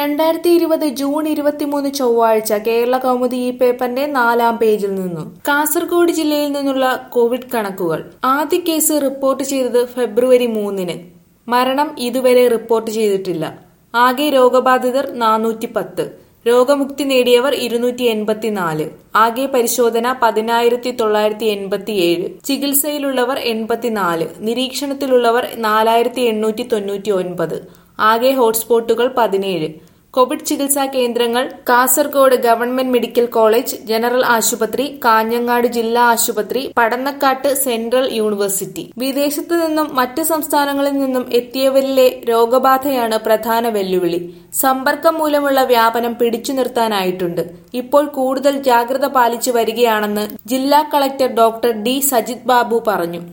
രണ്ടായിരത്തി ഇരുപത് ജൂൺ ഇരുപത്തിമൂന്ന് ചൊവ്വാഴ്ച കേരള കൗമുദി ഈ പേപ്പറിന്റെ നാലാം പേജിൽ നിന്നും കാസർഗോഡ് ജില്ലയിൽ നിന്നുള്ള കോവിഡ് കണക്കുകൾ ആദ്യ കേസ് റിപ്പോർട്ട് ചെയ്തത് ഫെബ്രുവരി മൂന്നിന് മരണം ഇതുവരെ റിപ്പോർട്ട് ചെയ്തിട്ടില്ല ആകെ രോഗബാധിതർ നാനൂറ്റി പത്ത് രോഗമുക്തി നേടിയവർ ഇരുന്നൂറ്റി എൺപത്തിനാല് ആകെ പരിശോധന പതിനായിരത്തി തൊള്ളായിരത്തി എൺപത്തിയേഴ് ചികിത്സയിലുള്ളവർ എൺപത്തിനാല് നിരീക്ഷണത്തിലുള്ളവർ നാലായിരത്തി എണ്ണൂറ്റി തൊണ്ണൂറ്റി ഒൻപത് ആകെ ഹോട്ട്സ്പോട്ടുകൾ പതിനേഴ് കോവിഡ് ചികിത്സാ കേന്ദ്രങ്ങൾ Kasaragod government medical college general ആശുപത്രി കാഞ്ഞങ്ങാട് ജില്ലാ ആശുപത്രി പടന്നക്കാട്ട് സെൻട്രൽ യൂണിവേഴ്സിറ്റി വിദേശത്തു നിന്നും മറ്റ് സംസ്ഥാനങ്ങളിൽ നിന്നും എത്തിയവരിലെ രോഗബാധയാണ് പ്രധാന വെല്ലുവിളി സമ്പർക്കം മൂലമുള്ള വ്യാപനം പിടിച്ചു നിർത്താനായിട്ടുണ്ട് ഇപ്പോൾ കൂടുതൽ ജാഗ്രത പാലിച്ചു വരികയാണെന്ന് ജില്ലാ collector doctor D Sajith Babu പറഞ്ഞു